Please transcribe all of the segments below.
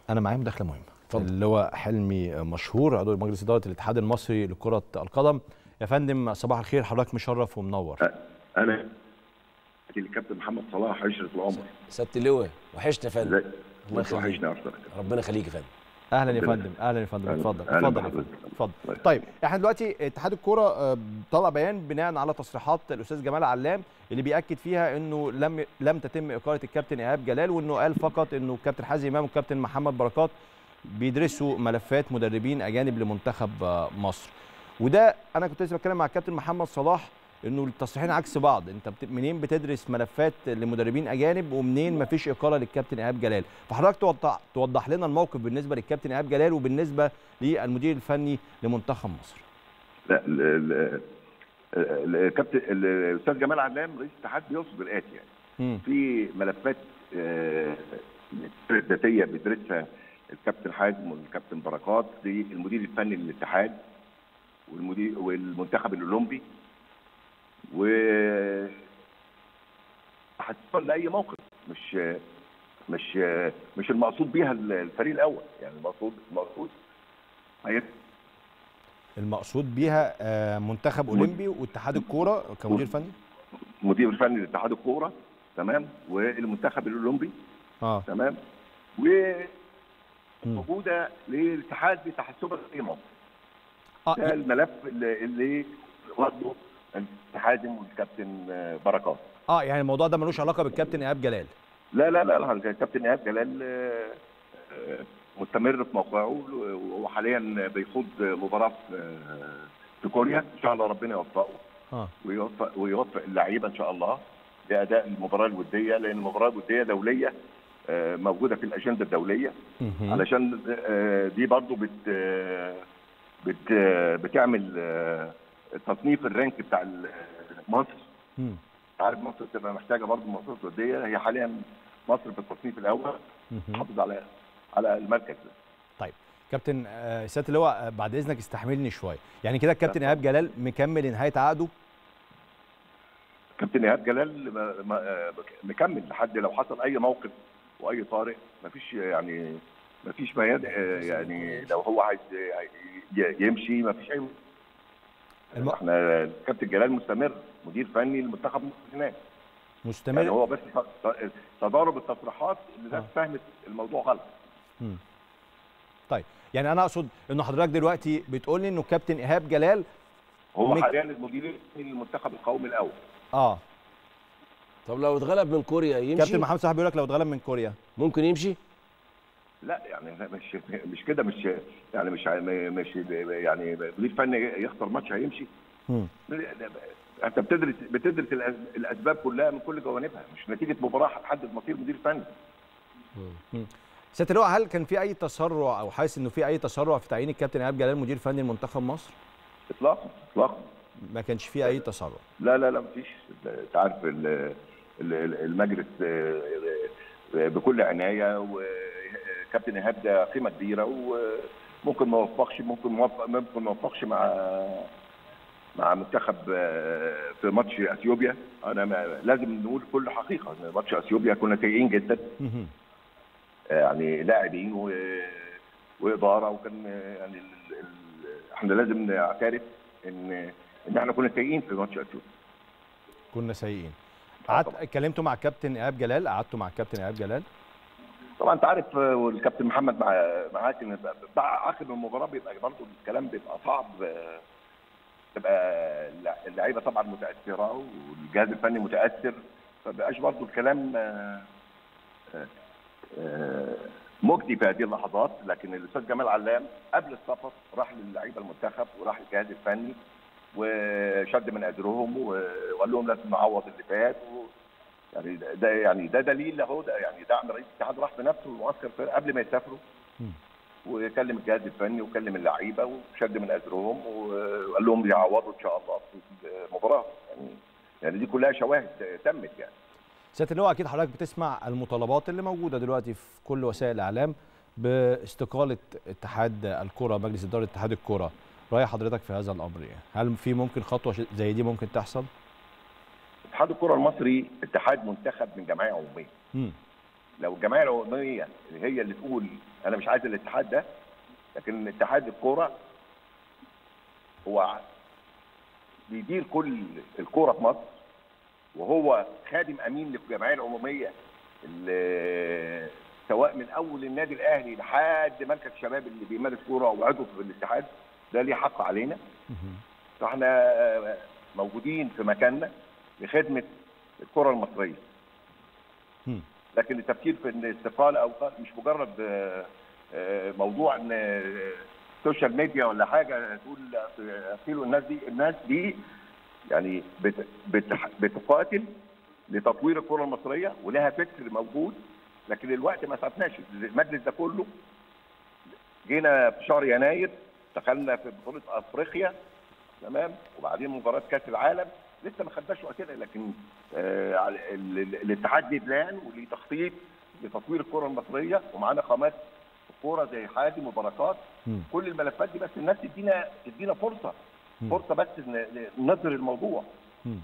انا معايا مداخله مهمه اتفضل. اللي هو حلمي مشهور عضو مجلس اداره الاتحاد المصري لكره القدم يا فندم صباح الخير حضرتك مشرف ومنور انا الكابتن محمد صلاح عشره العمر سياده اللواء وحشنا يا فندم ازاي الله انت يخليك. وحشني اكتر ربنا يخليك يا فندم اهلا يا ربنا فندم اهلا يا فندم أهلا. اتفضل أهلا اتفضل يا بحضرتك. فندم اتفضل الله يخليك. طيب احنا دلوقتي اتحاد الكوره آه، طلع بيان بناء على تصريحات الاستاذ جمال علام اللي بياكد فيها انه لم لم تتم اقاله الكابتن ايهاب جلال وانه قال فقط انه الكابتن حازم امام والكابتن محمد بركات بيدرسوا ملفات مدربين اجانب لمنتخب آه، مصر وده انا كنت لسه بتكلم مع الكابتن محمد صلاح انه التصريحين عكس بعض انت بت... منين بتدرس ملفات لمدربين اجانب ومنين مفيش اقاله للكابتن ايهاب جلال فحضرتك توضح توضح لنا الموقف بالنسبه للكابتن ايهاب جلال وبالنسبه للمدير الفني لمنتخب مصر لا ال- ال- ال- الكابتن الاستاذ جمال علام رئيس الاتحاد بيقصد الاتي يعني مم. في ملفات آه، ذاتيه بيدرسها الكابتن حازم والكابتن بركات للمدير الفني للاتحاد والمدير والمنتخب الاولمبي و هتوصل لاي موقف مش مش مش المقصود بيها الفريق الاول يعني المقصود المقصود هي المقصود بيها آه، منتخب اولمبي واتحاد الكوره كمدير فني مدير الفني لاتحاد الكوره تمام والمنتخب الاولمبي اه تمام وموجوده للاتحاد لتحسبها في موقف اه ده الملف اللي, اللي واخده الحازم والكابتن بركات اه يعني الموضوع ده ملوش علاقه بالكابتن ايهاب جلال لا لا لا لا الكابتن ايهاب جلال آه، آه، مستمر في موقعه وحاليا بيخوض مباراه في آه، في كوريا ان شاء الله ربنا يوفقه اه ويوفق ويوفق اللعيبه ان شاء الله لاداء المباراه الوديه لان المباراه الوديه دوليه آه، موجوده في الاجنده الدوليه مهم. علشان آه، دي برضو بت آه، بت آه، بتعمل آه، تصنيف الرانك بتاع ال- مصر مم. عارف مصر بتبقى محتاجه برضو ماتشات وديه هي حاليا مصر في التصنيف الاول مهم. تحافظ على على المركز ده طيب كابتن آه، سياده اللواء آه، بعد اذنك استحملني شويه يعني كده الكابتن ايهاب جلال مكمل لنهايه عقده كابتن ايهاب جلال ما- ما- آه، مكمل لحد لو حصل اي موقف واي طارئ مفيش يعني مفيش ما يد- آه، يعني لو هو عايز ي- يمشي مفيش اي الم... احنا الكابتن جلال مستمر مدير فني لمنتخب مصر هناك مستمر يعني هو بس ت- ت- تضارب التصريحات اللي الناس آه. فهمت الموضوع غلط مم. طيب يعني انا اقصد انه حضرتك دلوقتي بتقول لي انه الكابتن ايهاب جلال هو مك- حاليا المدير الفني للمنتخب القومي الاول اه طب لو اتغلب من كوريا يمشي كابتن محمد صلاح بيقول لك لو اتغلب من كوريا ممكن يمشي لا يعني مش مش كده مش يعني مش مش يعني مدير فني يخسر ماتش هيمشي مم. انت بتدرس بتدرس الأس- الاسباب كلها من كل جوانبها مش نتيجه مباراه هتحدد مصير مدير فني سياده اللواء هل كان في اي تسرع او حاسس انه في اي تسرع في تعيين الكابتن ايهاب جلال مدير فني لمنتخب مصر اطلاقا اطلاقا ما كانش في اي تسرع لا لا لا مفيش انت عارف ال- ال- المجلس آه، آه، بكل عنايه وكابتن ايهاب ده قيمه كبيره وممكن ما يوفقش ممكن موفق ممكن ما يوفقش مع مع منتخب آه، في ماتش اثيوبيا انا ما لازم نقول كل حقيقه ان ماتش اثيوبيا كنا سيئين جدا مهم. يعني لاعبين و... واداره وكان يعني ال... ال... احنا لازم نعترف ان ان احنا كنا سيئين في ماتش اثيوبيا كنا سيئين آه قعدت طبعاً. اتكلمتوا مع الكابتن ايهاب جلال قعدتوا مع الكابتن ايهاب جلال طبعا انت عارف آه، والكابتن محمد مع معاك ان ب- بعد اخر المباراه بيبقى برضه الكلام بيبقى صعب آه، تبقى اللع- اللعيبه طبعا متاثره والجهاز الفني متاثر فبقاش برضه الكلام آه، آه، آه، مجدي في هذه اللحظات لكن الاستاذ جمال علام قبل السفر راح للعيبه المنتخب وراح للجهاز الفني وشد من اجرهم وقال لهم لازم نعوض اللي فات و... يعني ده- ده يعني ده دليل اهو ده يعني دعم رئيس الاتحاد راح بنفسه المعسكر في- قبل ما يسافروا مم. وكلم الجهاز الفني وكلم اللعيبه وشد من اجرهم وقال لهم يعوضوا ان شاء الله في المباراه يعني يعني دي كلها شواهد تمت يعني سياده اللواء اكيد حضرتك بتسمع المطالبات اللي موجوده دلوقتي في كل وسائل الاعلام باستقاله اتحاد الكره مجلس اداره اتحاد الكره راي حضرتك في هذا الامر ايه هل في ممكن خطوه ش- زي دي ممكن تحصل اتحاد الكره المصري اتحاد منتخب من جمعيه عموميه مم. لو الجمعيه العموميه اللي هي اللي تقول انا مش عايز الاتحاد ده لكن اتحاد الكوره هو بيدير كل الكوره في مصر وهو خادم امين للجمعيه العموميه اللي سواء من اول النادي الاهلي لحد مركز الشباب اللي بيمارس كوره وعضو في الاتحاد ده ليه حق علينا فاحنا موجودين في مكاننا لخدمه الكره المصريه مم. لكن التفكير في ان استقاله او قال- مش مجرد آه، آه، موضوع ان آه، سوشيال ميديا ولا حاجه تقول اقتلوا الناس دي الناس دي يعني بت- بت- بتقاتل لتطوير الكره المصريه ولها فكر موجود لكن الوقت ما سعفناش المجلس ده كله جينا في شهر يناير دخلنا في بطوله افريقيا تمام وبعدين مباراه كاس العالم لسه ما خدناش وقتنا لكن آه على- ال- ال- الاتحاد ليه بلان وليه تخطيط لتطوير الكره المصريه ومعانا قامات كوره زي حاتم وبركات مم. كل الملفات دي بس الناس تدينا تدينا فرصه مم. فرصه بس ن- نظهر الموضوع مم.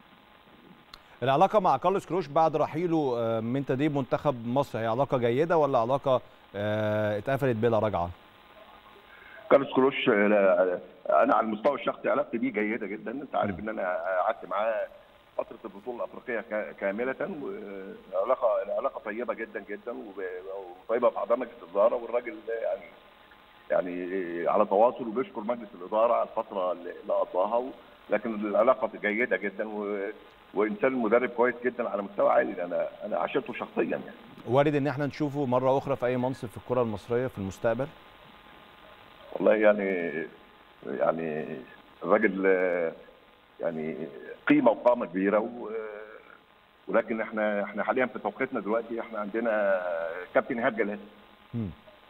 العلاقه مع كارلوس كروش بعد رحيله آه، من تدريب منتخب مصر هي علاقه جيده ولا علاقه آه، اتقفلت بلا رجعه كارلوس كروش آه، لا، انا على المستوى الشخصي علاقتي بيه جيده جدا انت عارف ان انا قعدت معاه فتره البطوله الافريقيه كا- كامله وعلاقه علاقه طيبه جدا جدا وب- وطيبه مع مجلس الاداره والراجل ده يعني يعني على تواصل وبيشكر مجلس الاداره على الفتره اللي اللي قضاها و- لكن العلاقه جيده جدا و... وانسان مدرب كويس جدا على مستوى عالي انا انا عاشرته شخصيا يعني وارد ان احنا نشوفه مره اخرى في اي منصب في الكره المصريه في المستقبل والله يعني يعني الراجل آه، يعني قيمه وقامه كبيره و ولكن احنا احنا حاليا في توقيتنا دلوقتي احنا عندنا كابتن ايهاب جلال مم.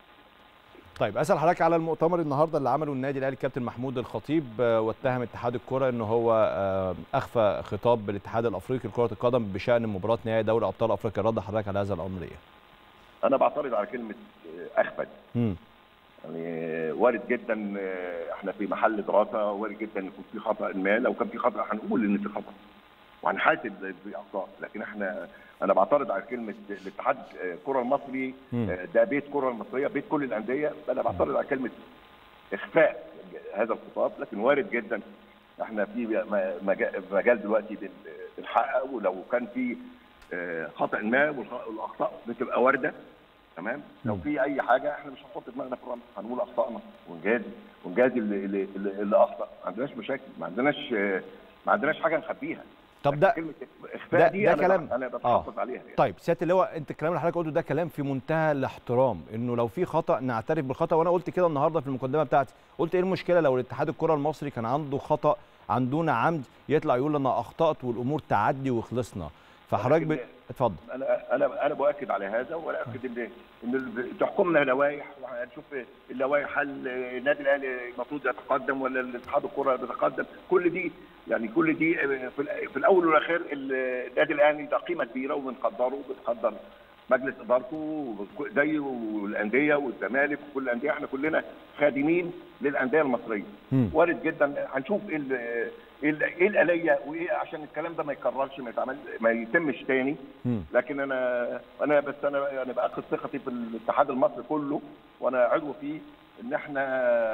طيب اسال حضرتك على المؤتمر النهارده اللي عمله النادي الاهلي الكابتن محمود الخطيب آه، واتهم اتحاد الكره ان هو آه، اخفى خطاب بالاتحاد الافريقي لكره القدم بشان مباراه نهائي دوري ابطال افريقيا رد حضرتك على هذا الامر ايه؟ انا بعترض على كلمه آه، اخفت مم. يعني وارد جدا آه، احنا في محل دراسه وارد جدا يكون في خطا ما لو كان في خطا هنقول ان في خطا وهنحاسب باخطاء لكن احنا انا بعترض على كلمه الاتحاد آه، الكره المصري مم. آه، ده بيت كره المصريه بيت كل الانديه انا بعترض على كلمه اخفاء هذا الخطاب لكن وارد جدا احنا في م- مجا- مجال دلوقتي بن- بنحقق ولو كان في آه، خطا ما والخ- والاخطاء بتبقى وارده تمام لو مم. في اي حاجه احنا مش هنحط دماغنا في الرمل هنقول اخطائنا ونجازي ونجازي اللي, اللي, اللي اللي اخطا ما عندناش مشاكل ما عندناش آه، ما عندناش حاجه نخبيها طب ده كلمه اخفاء ده- دي ده انا كلام- انا بتحفظ عليها يعني. طيب سياده اللواء انت الكلام اللي حضرتك قلته ده كلام في منتهى الاحترام انه لو في خطا نعترف بالخطا وانا قلت كده النهارده في المقدمه بتاعتي قلت ايه المشكله لو الاتحاد الكره المصري كان عنده خطا عن دون عمد يطلع يقول انا اخطات والامور تعدي وخلصنا فحضرتك ب... ولكن- اتفضل انا انا انا باكد على هذا واكد ان ان ال- تحكمنا لوائح وهنشوف اللوائح هل النادي الاهلي المفروض يتقدم ولا الاتحاد الكره يتقدم كل دي يعني كل دي في, ال- في الاول والاخير ال- النادي الاهلي ده قيمه كبيره وبنقدره وبنقدر مجلس ادارته وك- زيه والانديه والزمالك وكل الانديه احنا كلنا خادمين للانديه المصريه مم. وارد جدا هنشوف ايه ال- ايه ال- إيه الاليه وايه عشان الكلام ده ما يكررش ما يتعمل ما يتمش تاني مم. لكن انا انا بس انا يعني باخد ثقتي في الاتحاد المصري كله وانا عضو فيه ان احنا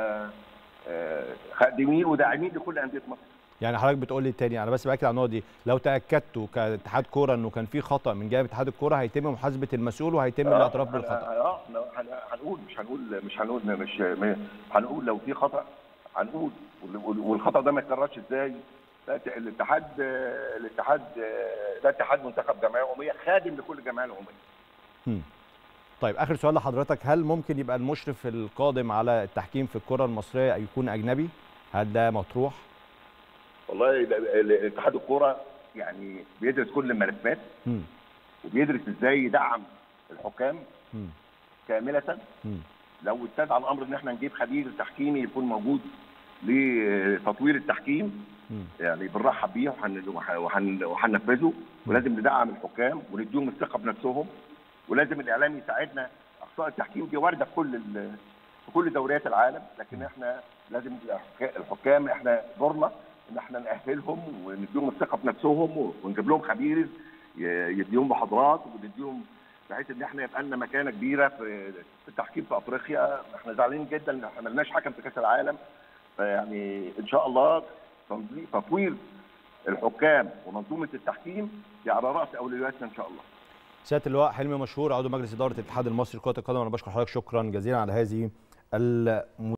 آه، خادمين وداعمين لكل انديه مصر يعني حضرتك بتقول لي تاني انا بس باكد على النقطه دي لو تاكدتوا كاتحاد كوره انه كان في خطا من جانب اتحاد الكوره هيتم محاسبه المسؤول وهيتم الاعتراف آه، بالخطا اه إحنا هن- هنقول مش هنقول مش هنقول مش م- هنقول لو في خطا هنقول وال- وال- والخطا ده ما يتكررش ازاي لا، الاتحاد آه، الاتحاد آه، ده اتحاد منتخب جمعيه عموميه خادم لكل الجمعيه العموميه مم. طيب اخر سؤال لحضرتك هل ممكن يبقى المشرف القادم على التحكيم في الكره المصريه يكون اجنبي هل ده مطروح والله ال- ال- الاتحاد الكوره يعني بيدرس كل الملفات مم. وبيدرس ازاي يدعم الحكام مم. كامله مم. لو استدعى الامر ان احنا نجيب خبير تحكيمي يكون موجود لتطوير التحكيم مم. يعني بنرحب بيه وهن- وهن- وهن- وهننفذه ولازم ندعم الحكام ونديهم الثقه بنفسهم ولازم الاعلام يساعدنا اخطاء التحكيم دي وارده في كل ال- في كل دوريات العالم لكن احنا لازم الحكا- الحكام احنا دورنا ان احنا ناهلهم ونديهم الثقه بنفسهم ونجيب لهم خبير ي- يديهم محاضرات ونديهم بحيث ان احنا يبقى لنا مكانه كبيره في في التحكيم في افريقيا احنا زعلانين جدا ان احنا ملناش حكم في كاس العالم فيعني ان شاء الله تنظيم تطوير الحكام ومنظومه التحكيم دي على راس اولوياتنا ان شاء الله سياده اللواء حلمي مشهور عضو مجلس اداره الاتحاد المصري لكره القدم انا بشكر حضرتك شكرا جزيلا على هذه ال